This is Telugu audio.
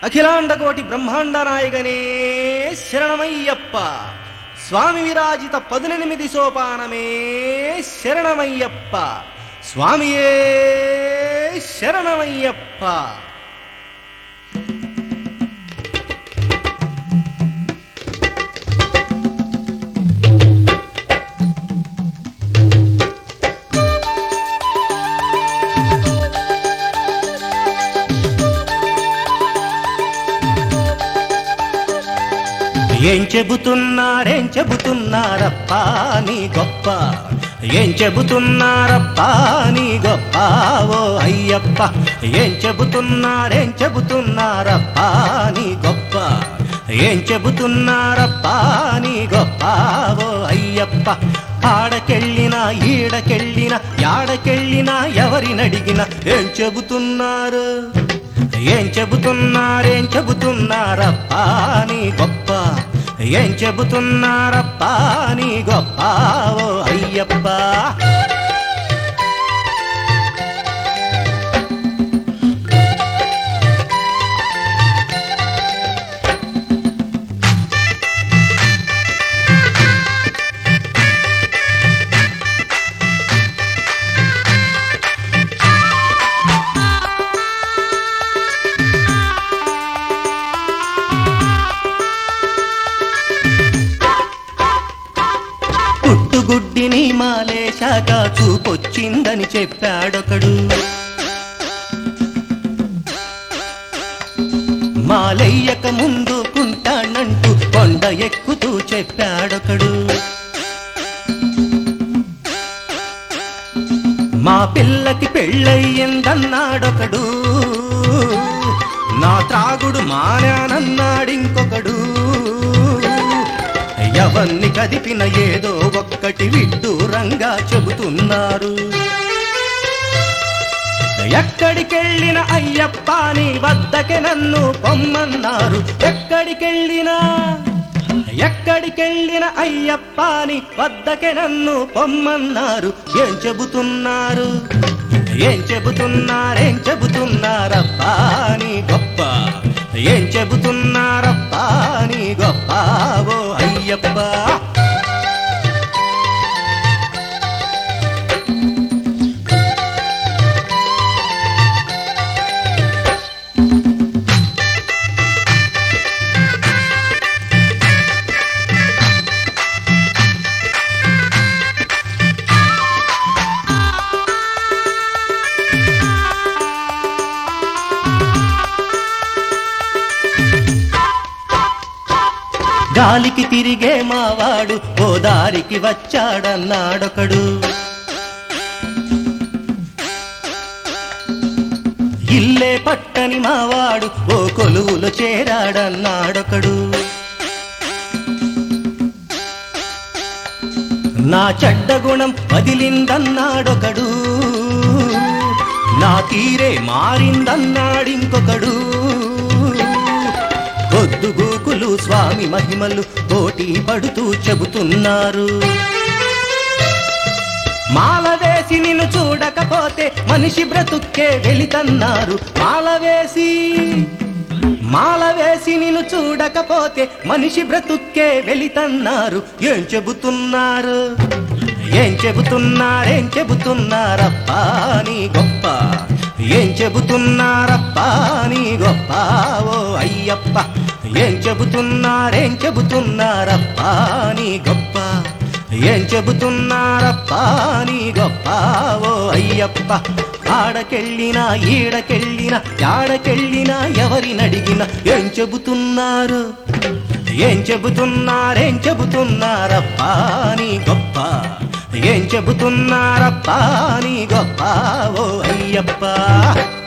అఖిలాండకోటి బ్రహ్మాండ నాయకనే శరణమయ్యప్ప స్వామి విరాజిత పదునెనిమిది సోపానమే శరణమయ్యప్ప స్వామియే శరణమయ్యప్ప ఏం చెబుతున్నారేం చెబుతున్నారప్పా నీ గొప్ప ఏం చెబుతున్నారప్పా నీ గొప్ప ఓ అయ్యప్ప ఏం చెబుతున్నారేం చెబుతున్నారప్పా నీ గొప్ప ఏం చెబుతున్నారప్పా నీ గొప్ప ఓ అయ్యప్ప ఆడకెళ్ళినా ఈడకెళ్ళినా యాడకెళ్ళినా ఎవరినడిగినా ఏం చెబుతున్నారు ఏం చెబుతున్నారేం చెబుతున్నారప్పా నీ గొప్ప ఏం చెబుతున్నారప్పా నీ గొప్ప ఓ అయ్యప్ప పుట్టుగుడ్డిని మాలేశాక చూపొచ్చిందని చెప్పాడొకడు మాలయ్యక ముందు కుంటానంటూ కొండ ఎక్కుతూ చెప్పాడొకడు మా పిల్లకి పెళ్ళయ్యిందన్నాడొకడు నా త్రాగుడు మానానన్నాడింకొకడు ఎవన్ని కదిపిన ఏదో ఒక్కటి విడ్డూరంగా చెబుతున్నారు ఎక్కడికెళ్ళిన అయ్యప్ప నీ వద్దకి నన్ను పొమ్మన్నారు ఎక్కడికెళ్ళినా ఎక్కడికెళ్ళిన అయ్యప్ప నీ వద్దకి నన్ను పొమ్మన్నారు ఏం చెబుతున్నారు ఏం చెబుతున్నారేం చెబుతున్నారప్పా నీ గొప్ప ఏం చెబుతున్నారప్పా నీ గొప్ప ఓ అయ్యప్ప గాలికి తిరిగే మావాడు ఓ దారికి వచ్చాడన్నాడొకడు ఇల్లే పట్టని మావాడు ఓ కొలువులో చేరాడన్నాడొకడు నా చెడ్డ గుణం వదిలిందన్నాడొకడు నా తీరే మారిందన్నాడింకొకడు పొద్దుగూకులు స్వామి మహిమలు పోటీ పడుతూ చెబుతున్నారు మాల వేసి నిన్ను చూడకపోతే మనిషి బ్రతుక్కే వెలితన్నారు మాల వేసి మాల వేసి నిన్ను చూడకపోతే మనిషి బ్రతుక్కే వెలితన్నారు ఏం చెబుతున్నారు ఏం చెబుతున్నారేం చెబుతున్నారప్పా నీ గొప్ప ఏం చెబుతున్నారప్పా నీ గొప్ప ఓ అయ్యప్ప ఏం చెబుతున్నారేం చెబుతున్నారప్పా నీ గొప్ప ఏం చెబుతున్నారప్పా నీ గొప్ప ఓ అయ్యప్ప ఆడకెళ్ళినా ఈడకెళ్ళినా యాడకెళ్ళినా ఎవరినడిగినా ఏం చెబుతున్నారు ఏం చెబుతున్నారేం చెబుతున్నారప్పా నీ గొప్ప ఏం చెబుతున్నారప్పా నీ గొప్ప ఓ అయ్యప్ప